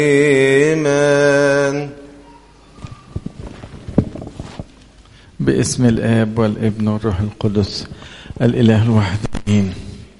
Amen. باسم الآب والابن والروح القدس الإله الواحد آمين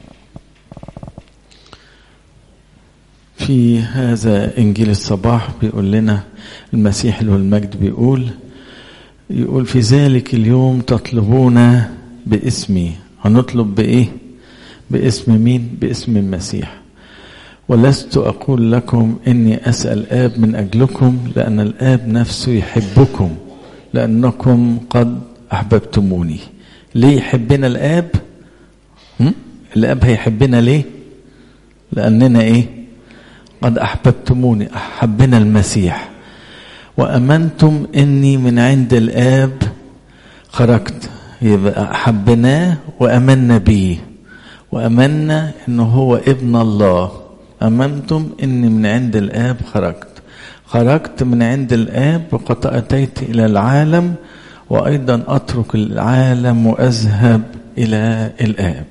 في هذا إنجيل الصباح بيقول لنا المسيح اللي هو المجد بيقول يقول في ذلك اليوم تطلبون باسمي هنطلب بإيه باسم مين باسم المسيح ولست أقول لكم إني أسأل آب من أجلكم لأن الآب نفسه يحبكم لأنكم قد أحببتموني ليه يحبنا الآب هم؟ الآب هيحبنا ليه لأننا إيه قد أحببتموني أحبنا المسيح وأمنتم إني من عند الآب خرجت يبقى أحبناه وأمنا به وأمنا إنه هو ابن الله أمنتم إني من عند الآب خرجت خرجت من عند الآب وقد أتيت إلى العالم وأيضا أترك العالم وأذهب إلى الآب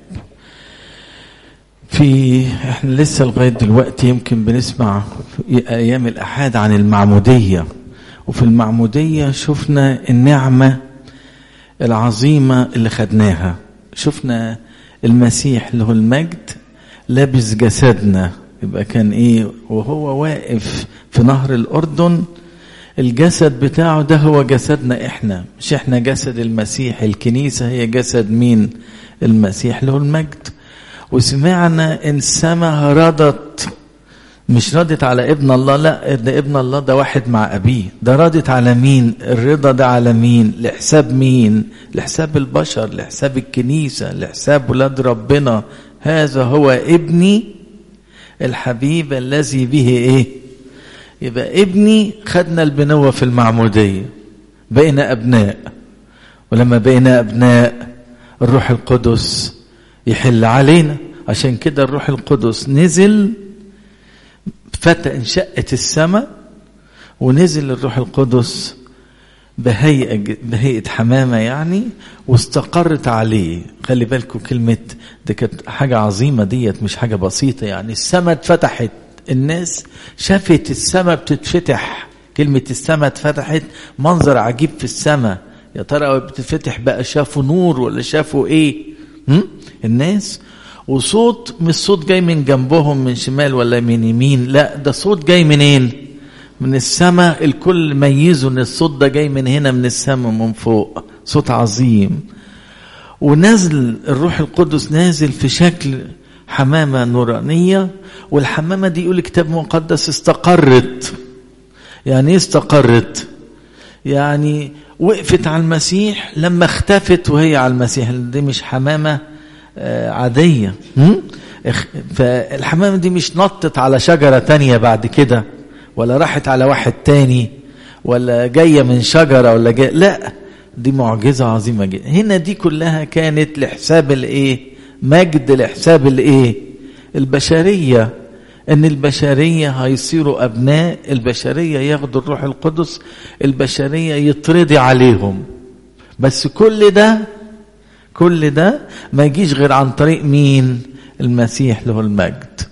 في احنا لسه لغاية دلوقتي يمكن بنسمع في أيام الأحاد عن المعمودية وفي المعمودية شفنا النعمة العظيمة اللي خدناها شفنا المسيح اللي هو المجد لابس جسدنا يبقى كان ايه وهو واقف في نهر الأردن الجسد بتاعه ده هو جسدنا احنا مش احنا جسد المسيح الكنيسة هي جسد مين المسيح اللي هو المجد وسمعنا ان السماء رضت مش رضت على ابن الله لا ده ابن الله ده واحد مع ابيه ده رضت على مين الرضا ده على مين لحساب مين لحساب البشر لحساب الكنيسة لحساب ولاد ربنا هذا هو ابني الحبيب الذي به ايه يبقى ابني خدنا البنوة في المعمودية بقينا أبناء ولما بقينا أبناء الروح القدس يحل علينا عشان كده الروح القدس نزل فتى انشقت السماء ونزل الروح القدس بهيئة بهيئة حمامة يعني واستقرت عليه خلي بالكم كلمة دي كانت حاجة عظيمة ديت مش حاجة بسيطة يعني السماء اتفتحت الناس شافت السماء بتتفتح كلمة السماء اتفتحت منظر عجيب في السماء يا ترى بتتفتح بقى شافوا نور ولا شافوا ايه هم؟ الناس وصوت مش صوت جاي من جنبهم من شمال ولا من يمين لا ده صوت جاي منين من السماء الكل ميزوا ان الصوت ده جاي من هنا من السماء من فوق صوت عظيم ونزل الروح القدس نازل في شكل حمامة نورانية والحمامة دي يقول الكتاب المقدس استقرت يعني ايه استقرت يعني وقفت على المسيح لما اختفت وهي على المسيح دي مش حمامة عادية فالحمامة دي مش نطت على شجرة تانية بعد كده ولا راحت على واحد تاني ولا جاية من شجرة ولا جاية لا دي معجزة عظيمة جدا هنا دي كلها كانت لحساب الايه مجد لحساب الايه البشرية ان البشرية هيصيروا ابناء البشرية ياخدوا الروح القدس البشرية يطردي عليهم بس كل ده كل ده ما يجيش غير عن طريق مين المسيح له المجد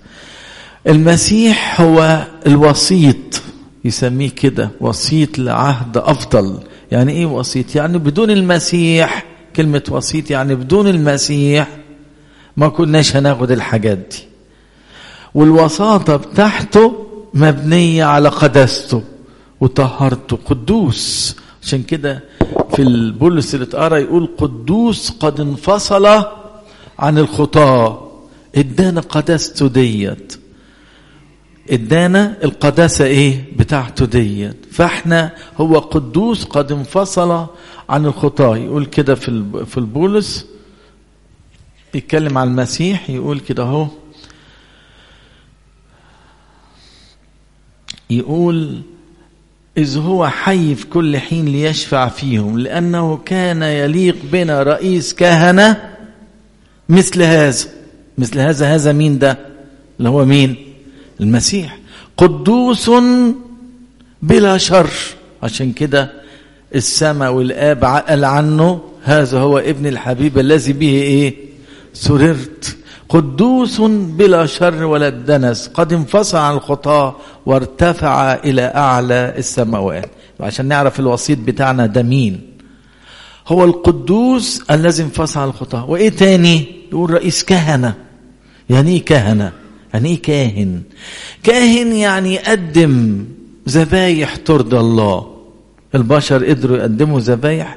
المسيح هو الوسيط يسميه كده وسيط لعهد افضل يعني ايه وسيط يعني بدون المسيح كلمة وسيط يعني بدون المسيح ما كناش هناخد الحاجات دي والوساطة بتاعته مبنية على قداسته وطهرته قدوس عشان كده في البولس اللي اتقرا يقول قدوس قد انفصل عن الخطاة ادانا قداسته ديت ادانا القداسة ايه بتاعته ديت فاحنا هو قدوس قد انفصل عن الخطاة يقول كده في في البولس يتكلم عن المسيح يقول كده اهو يقول إذ هو حي في كل حين ليشفع فيهم لأنه كان يليق بنا رئيس كهنة مثل هذا مثل هذا هذا مين ده اللي هو مين المسيح قدوس بلا شر عشان كده السماء والآب قال عنه هذا هو ابن الحبيب الذي به ايه سررت قدوس بلا شر ولا دنس قد انفصل عن الخطاة وارتفع إلى أعلى السماوات عشان نعرف الوسيط بتاعنا ده مين هو القدوس الذي انفصل عن الخطاة وإيه تاني يقول رئيس كهنة يعني إيه كهنة يعني إيه كاهن كاهن يعني يقدم ذبايح ترضى الله البشر قدروا يقدموا ذبايح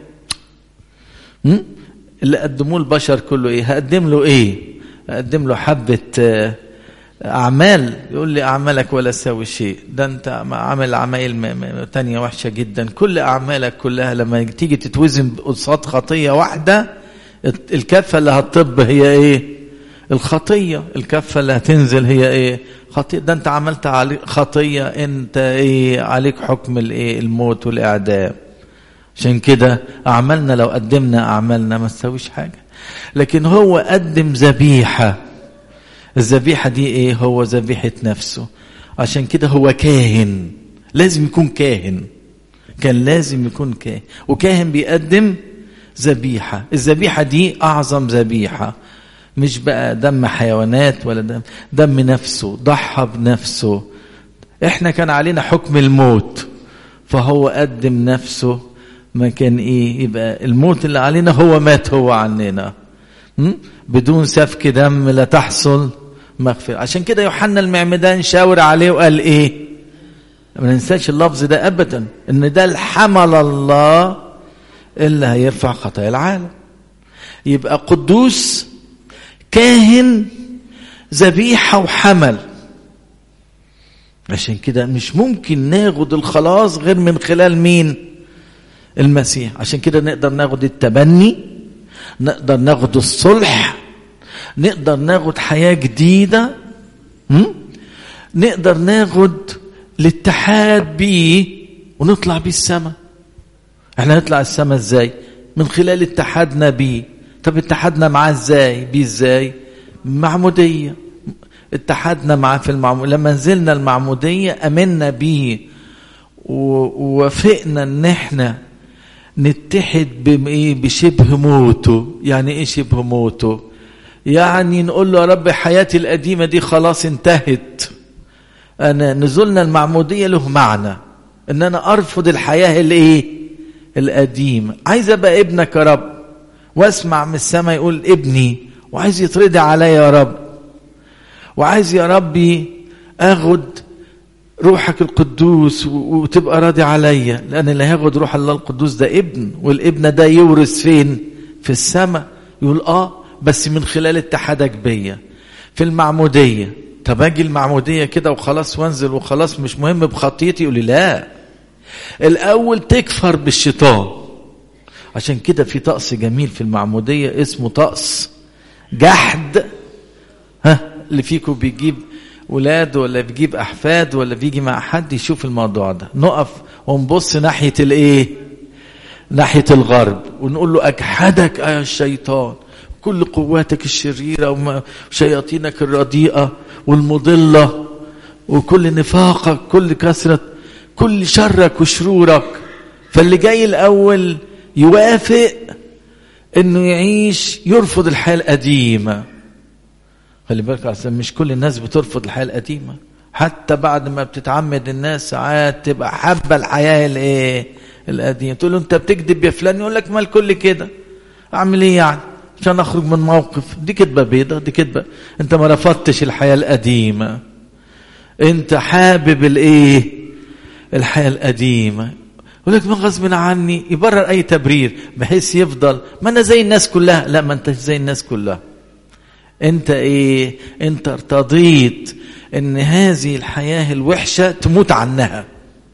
اللي قدموه البشر كله ايه هقدم له ايه اقدم له حبه اعمال يقول لي اعمالك ولا تساوي شيء ده انت عامل عمايل تانية وحشه جدا كل اعمالك كلها لما تيجي تتوزن قصاد خطيه واحده الكفه اللي هتطب هي ايه الخطيه الكفه اللي هتنزل هي ايه خطيه ده انت عملت عليك خطيه انت ايه عليك حكم الايه الموت والاعدام عشان كده اعمالنا لو قدمنا اعمالنا ما تساويش حاجه لكن هو قدم ذبيحه الذبيحه دي ايه هو ذبيحه نفسه عشان كده هو كاهن لازم يكون كاهن كان لازم يكون كاهن وكاهن بيقدم ذبيحه الذبيحه دي اعظم ذبيحه مش بقى دم حيوانات ولا دم دم نفسه ضحى بنفسه احنا كان علينا حكم الموت فهو قدم نفسه ما كان ايه يبقى الموت اللي علينا هو مات هو عننا بدون سفك دم لا تحصل مغفرة عشان كده يوحنا المعمدان شاور عليه وقال ايه ما ننساش اللفظ ده ابدا ان ده الحمل الله اللي هيرفع خطايا العالم يبقى قدوس كاهن ذبيحة وحمل عشان كده مش ممكن ناخد الخلاص غير من خلال مين المسيح عشان كده نقدر ناخد التبني نقدر ناخد الصلح نقدر ناخد حياة جديدة م? نقدر ناخد الاتحاد بيه ونطلع بيه السماء احنا نطلع السماء ازاي من خلال اتحادنا بيه طب اتحادنا معاه ازاي بيه ازاي معمودية اتحدنا معاه في المعمودية لما نزلنا المعمودية امنا بيه ووافقنا ان احنا نتحد بايه بشبه موته يعني ايه شبه موته يعني نقول له يا رب حياتي القديمة دي خلاص انتهت انا نزولنا المعمودية له معنى ان انا ارفض الحياة الايه القديمة عايز ابقى ابنك يا رب واسمع من السماء يقول ابني وعايز يترضي عليا يا رب وعايز يا ربي اخد روحك القدوس وتبقى راضي عليا لان اللي هياخد روح الله القدوس ده ابن والابن ده يورث فين في السماء يقول اه بس من خلال اتحادك بيا في المعموديه طب اجي المعموديه كده وخلاص وانزل وخلاص مش مهم بخطيتي يقول لي لا الاول تكفر بالشيطان عشان كده في طقس جميل في المعموديه اسمه طقس جحد ها اللي فيكم بيجيب ولاد ولا بيجيب احفاد ولا بيجي مع حد يشوف الموضوع ده نقف ونبص ناحيه الايه ناحيه الغرب ونقول له اجحدك يا الشيطان كل قواتك الشريره وشياطينك الرديئه والمضله وكل نفاقك كل كثره كل شرك وشرورك فاللي جاي الاول يوافق انه يعيش يرفض الحياه القديمه خلي بالك عشان مش كل الناس بترفض الحياه القديمه حتى بعد ما بتتعمد الناس ساعات تبقى حابه الحياه الايه القديمه تقول له انت بتكذب يا فلان يقول لك ما الكل كده اعمل ايه يعني عشان اخرج من موقف دي كدبه بيضه دي كدبه انت ما رفضتش الحياه القديمه انت حابب الايه الحياه القديمه يقول لك من غصب عني يبرر اي تبرير بحيث يفضل ما انا زي الناس كلها لا ما انت زي الناس كلها انت ايه انت ارتضيت ان هذه الحياة الوحشة تموت عنها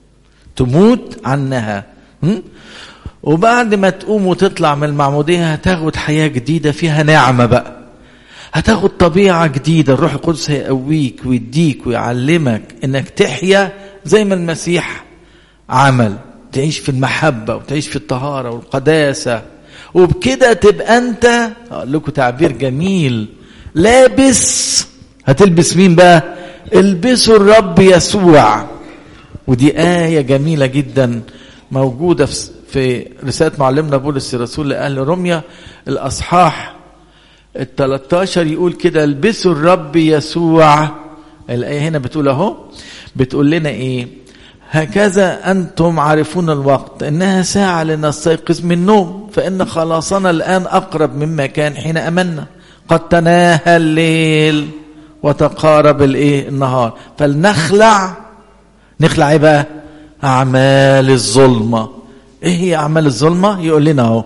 تموت عنها م? وبعد ما تقوم وتطلع من المعمودية هتاخد حياة جديدة فيها نعمة بقى هتاخد طبيعة جديدة الروح القدس هيقويك ويديك ويعلمك انك تحيا زي ما المسيح عمل تعيش في المحبة وتعيش في الطهارة والقداسة وبكده تبقى انت اقول لكم تعبير جميل لابس هتلبس مين بقى البسوا الرب يسوع ودي آية جميلة جدا موجودة في رسالة معلمنا بولس الرسول لأهل روميا الأصحاح ال 13 يقول كده البسوا الرب يسوع الآية هنا بتقول أهو بتقول لنا إيه هكذا أنتم عارفون الوقت إنها ساعة لنستيقظ من النوم فإن خلاصنا الآن أقرب مما كان حين أمنا قد تناهى الليل وتقارب الايه النهار فلنخلع نخلع ايه بقى اعمال الظلمه ايه هي اعمال الظلمه يقول لنا اهو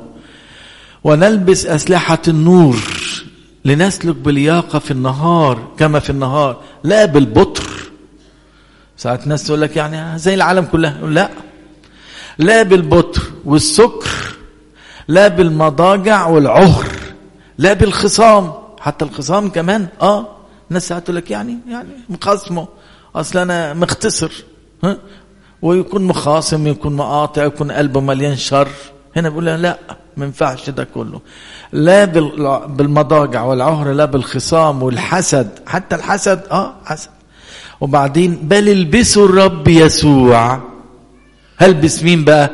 ونلبس اسلحه النور لنسلك بلياقه في النهار كما في النهار لا بالبطر ساعات ناس تقول لك يعني زي العالم كلها لا لا بالبطر والسكر لا بالمضاجع والعهر لا بالخصام حتى الخصام كمان اه الناس ساعات تقول لك يعني يعني مخاصمه اصل انا مختصر ها ويكون مخاصم يكون مقاطع يكون قلبه مليان شر هنا بيقول لا ما ينفعش ده كله لا بالمضاجع والعهر لا بالخصام والحسد حتى الحسد اه حسد وبعدين بل البسوا الرب يسوع هلبس مين بقى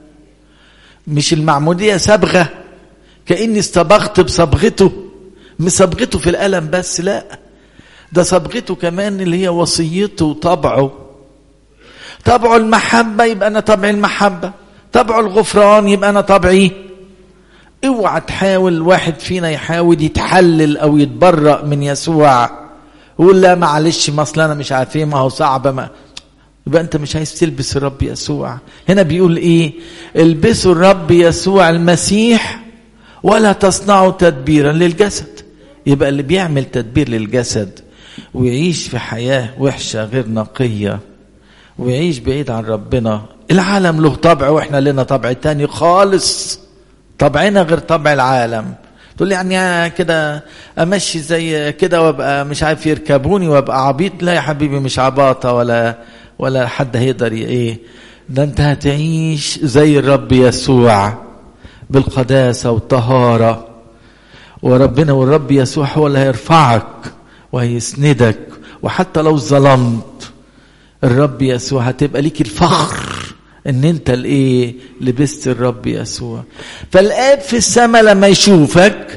مش المعمودية صبغة كأني استبغت بصبغته مش صبغته في الألم بس لا ده صبغته كمان اللي هي وصيته وطبعه طبعه المحبة يبقى أنا طبعي المحبة طبعه الغفران يبقى أنا طبعي اوعى تحاول واحد فينا يحاول يتحلل أو يتبرأ من يسوع يقول لا معلش ما اصل انا مش عارف ايه ما هو صعب ما يبقى انت مش عايز تلبس الرب يسوع هنا بيقول ايه البسوا الرب يسوع المسيح ولا تصنعوا تدبيرا للجسد يبقى اللي بيعمل تدبير للجسد ويعيش في حياة وحشة غير نقية ويعيش بعيد عن ربنا العالم له طبع واحنا لنا طبع تاني خالص طبعنا غير طبع العالم تقول لي يعني كده امشي زي كده وابقى مش عارف يركبوني وابقى عبيط لا يا حبيبي مش عباطه ولا ولا حد هيقدر ايه ده انت هتعيش زي الرب يسوع بالقداسه والطهاره وربنا والرب يسوع هو اللي هيرفعك وهيسندك وحتى لو ظلمت الرب يسوع هتبقى ليك الفخر ان انت الايه لبست الرب يسوع فالاب في السماء لما يشوفك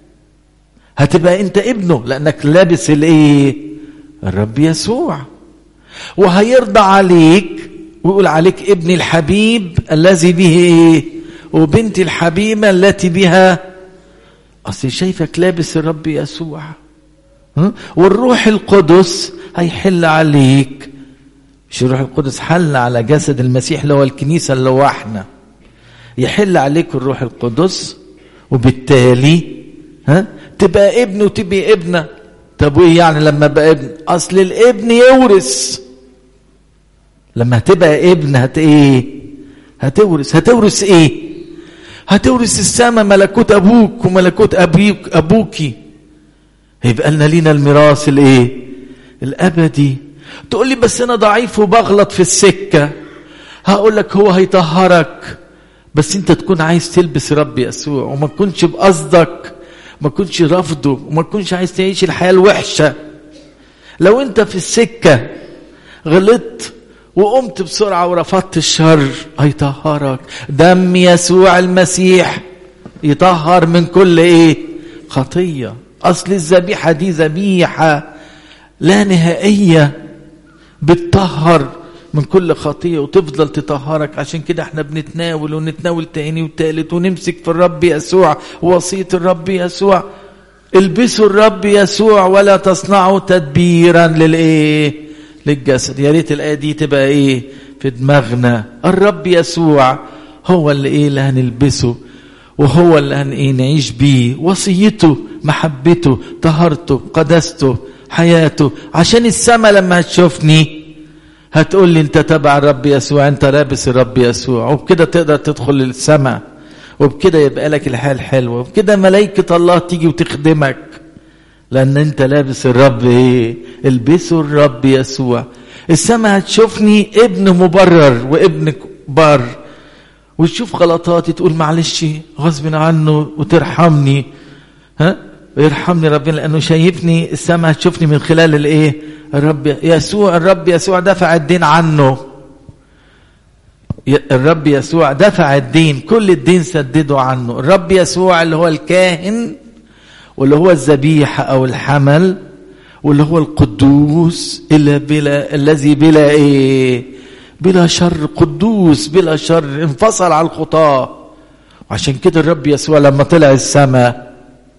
هتبقى انت ابنه لانك لابس الايه الرب يسوع وهيرضى عليك ويقول عليك ابني الحبيب الذي به ايه وبنتي الحبيبه التي بها اصل شايفك لابس الرب يسوع والروح القدس هيحل عليك مش الروح القدس حل على جسد المسيح اللي هو الكنيسة اللي هو احنا يحل عليك الروح القدس وبالتالي ها تبقى ابن وتبقى ابنة طب وايه يعني لما بقى ابن اصل الابن يورث لما هتبقى ابن هت ايه هتورث هتورث ايه هتورث السماء ملكوت ابوك وملكوت ابيك ابوكي هيبقى لنا لينا الميراث الايه الابدي تقول لي بس انا ضعيف وبغلط في السكه هقول لك هو هيطهرك بس انت تكون عايز تلبس رب يسوع وما تكونش بقصدك ما تكونش رافضه وما تكونش عايز تعيش الحياه الوحشه لو انت في السكه غلطت وقمت بسرعه ورفضت الشر هيطهرك دم يسوع المسيح يطهر من كل ايه خطيه اصل الذبيحه دي ذبيحه لا نهائيه بتطهر من كل خطية وتفضل تطهرك عشان كده احنا بنتناول ونتناول تاني وتالت ونمسك في الرب يسوع وصية الرب يسوع البسوا الرب يسوع ولا تصنعوا تدبيرا للايه للجسد يا ريت الايه دي تبقى ايه في دماغنا الرب يسوع هو اللي ايه اللي هنلبسه وهو اللي هن ايه نعيش بيه وصيته محبته طهارته قداسته حياته عشان السماء لما هتشوفني هتقول لي انت تبع الرب يسوع انت لابس الرب يسوع وبكده تقدر تدخل السماء وبكده يبقى لك الحياه الحلوه وبكده ملائكه الله تيجي وتخدمك لان انت لابس الرب ايه البسوا الرب يسوع السماء هتشوفني ابن مبرر وابن بار وتشوف غلطاتي تقول معلش غصب عنه وترحمني ها ويرحمني ربنا لانه شايفني السماء هتشوفني من خلال الايه الرب يسوع الرب يسوع دفع الدين عنه الرب يسوع دفع الدين كل الدين سدده عنه الرب يسوع اللي هو الكاهن واللي هو الذبيحة أو الحمل واللي هو القدوس اللي بلا الذي بلا إيه بلا شر قدوس بلا شر انفصل على الخطاة وعشان كده الرب يسوع لما طلع السماء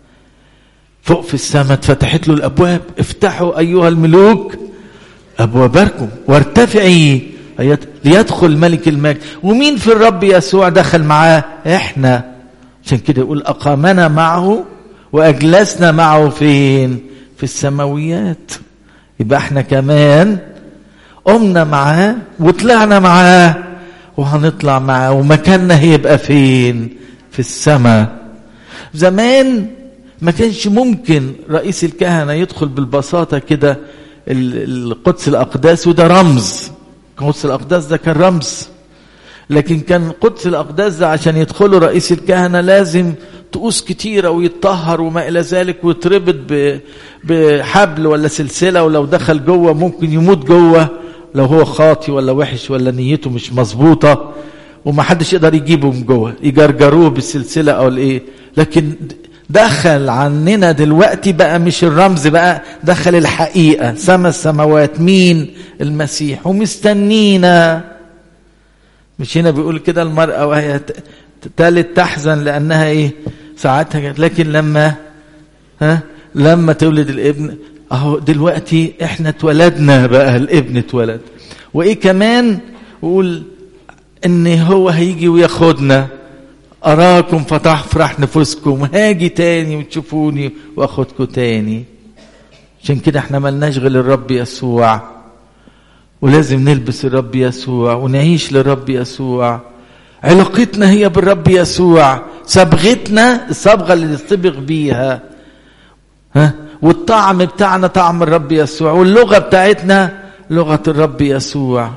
فوق في السماء اتفتحت له الابواب افتحوا ايها الملوك ابوابكم وارتفعي ليدخل ملك المجد ومين في الرب يسوع دخل معاه احنا عشان كده يقول اقامنا معه واجلسنا معه فين في السماويات يبقى احنا كمان قمنا معاه وطلعنا معاه وهنطلع معاه ومكاننا هيبقى فين في السماء زمان ما كانش ممكن رئيس الكهنة يدخل بالبساطة كده القدس الأقداس وده رمز قدس الأقداس ده كان رمز لكن كان قدس الأقداس ده عشان يدخلوا رئيس الكهنة لازم طقوس كتيرة ويتطهر وما إلى ذلك ويتربط بحبل ولا سلسلة ولو دخل جوه ممكن يموت جوه لو هو خاطي ولا وحش ولا نيته مش مظبوطة وما حدش يقدر يجيبه من جوه يجرجروه بالسلسلة أو الإيه لكن دخل عننا دلوقتي بقى مش الرمز بقى دخل الحقيقة سما السماوات مين المسيح ومستنينا مش هنا بيقول كده المرأة وهي تالت تحزن لأنها إيه ساعتها لكن لما ها لما تولد الابن اهو دلوقتي احنا اتولدنا بقى الابن اتولد وايه كمان يقول ان هو هيجي وياخدنا اراكم فتفرح نفوسكم هاجي تاني وتشوفوني واخدكم تاني عشان كده احنا ملناش غير الرب يسوع ولازم نلبس الرب يسوع ونعيش للرب يسوع علاقتنا هي بالرب يسوع صبغتنا الصبغه اللي نصطبغ بيها ها والطعم بتاعنا طعم الرب يسوع واللغه بتاعتنا لغه الرب يسوع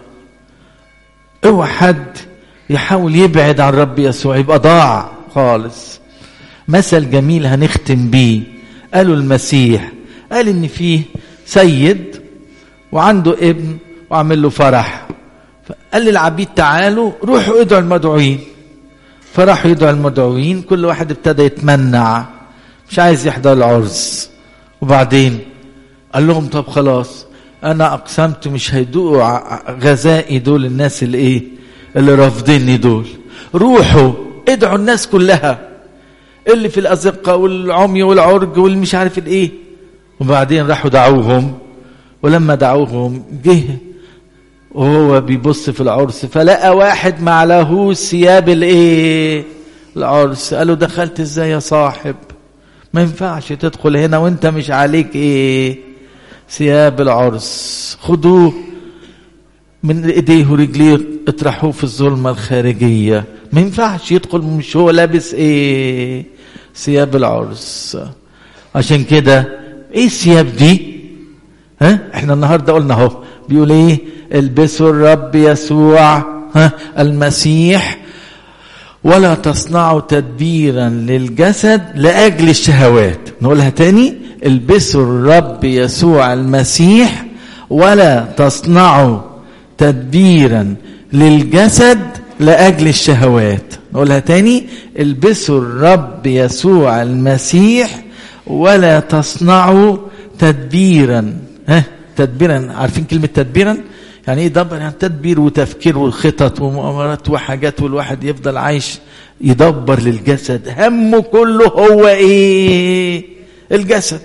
اوعى حد يحاول يبعد عن رب يسوع يبقى ضاع خالص مثل جميل هنختم بيه قالوا المسيح قال ان فيه سيد وعنده ابن وعمل له فرح قال للعبيد تعالوا روحوا ادعوا المدعوين فراحوا يدعوا المدعوين كل واحد ابتدى يتمنع مش عايز يحضر العرس وبعدين قال لهم طب خلاص انا اقسمت مش هيدوقوا غذائي دول الناس اللي ايه اللي رافضيني دول روحوا ادعوا الناس كلها اللي في الازقه والعمي والعرج والمش عارف الايه وبعدين راحوا دعوهم ولما دعوهم جه وهو بيبص في العرس فلقى واحد ما له ثياب الايه العرس قالوا دخلت ازاي يا صاحب ما ينفعش تدخل هنا وانت مش عليك ايه ثياب العرس خدوه من ايديه ورجليه اطرحوه في الظلمه الخارجيه ما ينفعش يدخل مش هو لابس ايه ثياب العرس عشان كده ايه الثياب دي ها احنا النهارده قلنا اهو بيقول ايه البسوا الرب يسوع ها المسيح ولا تصنعوا تدبيرا للجسد لاجل الشهوات نقولها تاني البسوا الرب يسوع المسيح ولا تصنعوا تدبيرا للجسد لاجل الشهوات نقولها تاني البسوا الرب يسوع المسيح ولا تصنعوا تدبيرا ها تدبيرا عارفين كلمه تدبيرا يعني ايه دبر يعني تدبير وتفكير وخطط ومؤامرات وحاجات والواحد يفضل عايش يدبر للجسد همه كله هو ايه الجسد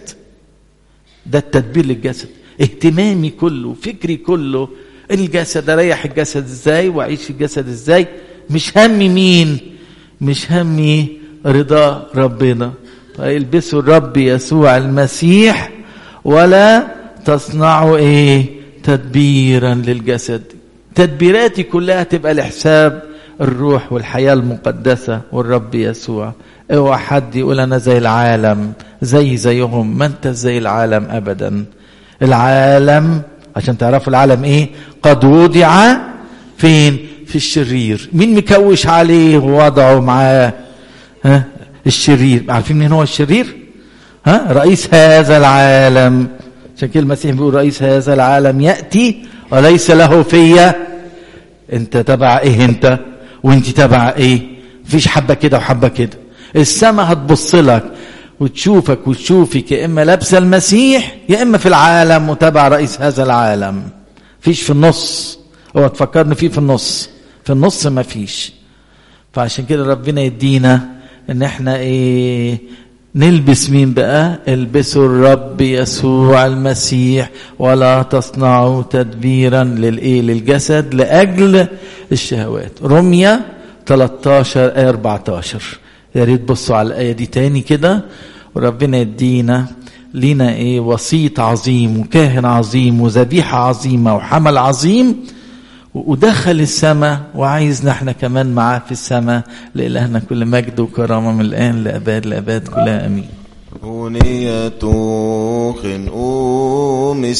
ده التدبير للجسد اهتمامي كله فكري كله الجسد اريح الجسد ازاي واعيش الجسد ازاي مش همي مين مش همي رضا ربنا فالبسوا الرب يسوع المسيح ولا تصنعوا ايه تدبيرا للجسد تدبيراتي كلها تبقى لحساب الروح والحياة المقدسة والرب يسوع اوعى حد يقول انا زي العالم زي زيهم ما انت زي العالم ابدا العالم عشان تعرفوا العالم ايه قد وضع فين في الشرير مين مكوش عليه ووضعه معاه ها الشرير عارفين مين هو الشرير ها رئيس هذا العالم عشان كده المسيح بيقول رئيس هذا العالم ياتي وليس له فيا انت تبع ايه انت وانت تبع ايه مفيش حبه كده وحبه كده السماء هتبص لك وتشوفك وتشوفك يا اما لابسه المسيح يا اما في العالم وتبع رئيس هذا العالم فيش في النص هو تفكرني فيه في النص في النص ما فيش فعشان كده ربنا يدينا ان احنا ايه نلبس مين بقى البسوا الرب يسوع المسيح ولا تصنعوا تدبيرا للايه للجسد لاجل الشهوات رمية 13 آية 14 يا ريت بصوا على الآية دي تاني كده وربنا يدينا لينا ايه وسيط عظيم وكاهن عظيم وذبيحة عظيمة وحمل عظيم ودخل السماء وعايزنا احنا كمان معاه في السماء لإلهنا كل مجد وكرامة من الآن لأباد لأباد كلها أمين بنية خنقوم